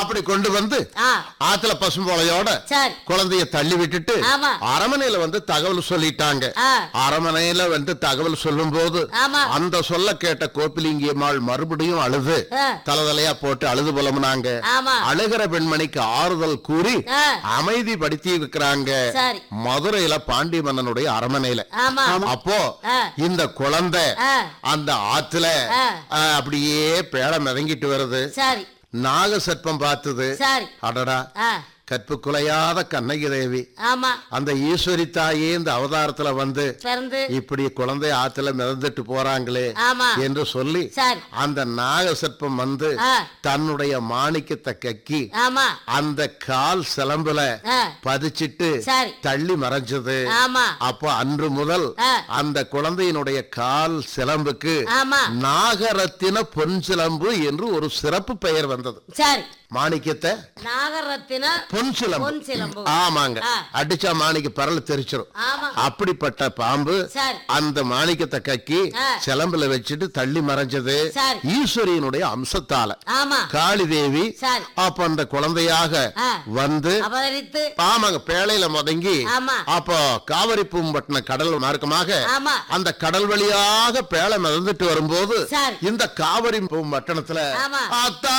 அப்படி கொண்டு வந்து ஆ ஆத்துல பசும்போலையோட சரி குழந்தைய தள்ளி விட்டுட்டு ஆமா. அரமனையில வந்து தகவல் சொல்லிட்டாங்க ஆ அரமனையில வந்து தகவல் சொல்லும் போது ஆமா அந்த சொல்ல கேட்ட கோப்பிலிங்கியம்மாள் மறுபடியும் அழுது ஆ. தலதலையா போட்டு அழுது புலம்புனாங்க ஆமா அழுகிற பெண்மணிக்கு ஆறுதல் கூறி ஆ அமைதிப்படுத்தி இருக்கிறாங்க சரி மதுரையில பாண்டி மன்னனுடைய அரமனையில ஆமா அப்போ ஆ இந்த குழந்தை ஆ அந்த ஆத்துல ஆ. ஆ, அப்படியே பேழ மிதங்கிட்டு வருது சரி நாக சர்ப்பம் பார்த்தது சரி அடடா ஆ கற்பு குலையாத கண்ணகி தேவி ஆமா அந்த ஈஸ்வரி தாயே இந்த அவதாரத்துல வந்து பிறந்து இப்படி குழந்தை ஆத்துல மிதந்துட்டு போறாங்களே ஆமா என்று சொல்லி சரி அந்த நாக சர்ப்பம் வந்து ஆ தன்னுடைய மாணிக்கத்தை கக்கி ஆமா அந்த கால் சிலம்புல ஆ பதிச்சிட்டு சரி தள்ளி மறைஞ்சது ஆமா அப்போ அன்று முதல் ஆ அந்த குழந்தையினுடைய கால் சிலம்புக்கு ஆமா நாகரத்தின பொன் சிலம்பு என்று ஒரு சிறப்பு பெயர் வந்தது சரி மாணிக்கத்தை நாகரத்தின பொன் சிலம்பு பொன் சிலம்பு ஆமாங்க ஆ. அடிச்சா மாணிக்க பரல் தெரிச்சிரும் ஆமா அப்படிப்பட்ட பாம்பு சரி அந்த மாணிக்கத்தை கக்கி ஆ. சிலம்புல வச்சுட்டு தள்ளி மறைஞ்சது சரி ஈஸ்வரியனுடைய அம்சத்தால ஆமா காளி தேவி சரி அப்ப அந்த குழந்தையாக ஆ வந்து அபகரித்து ஆமாங்க பேழையில முதங்கி ஆமா அப்போ காவிரி பூம்பட்டின கடல் மார்க்கமாக ஆமா அந்த கடல் வழியாக பேழை மிதந்துட்டு வரும்போது சரி இந்த காவிரி பூம்பட்டணத்துல ஆமா. அத்தா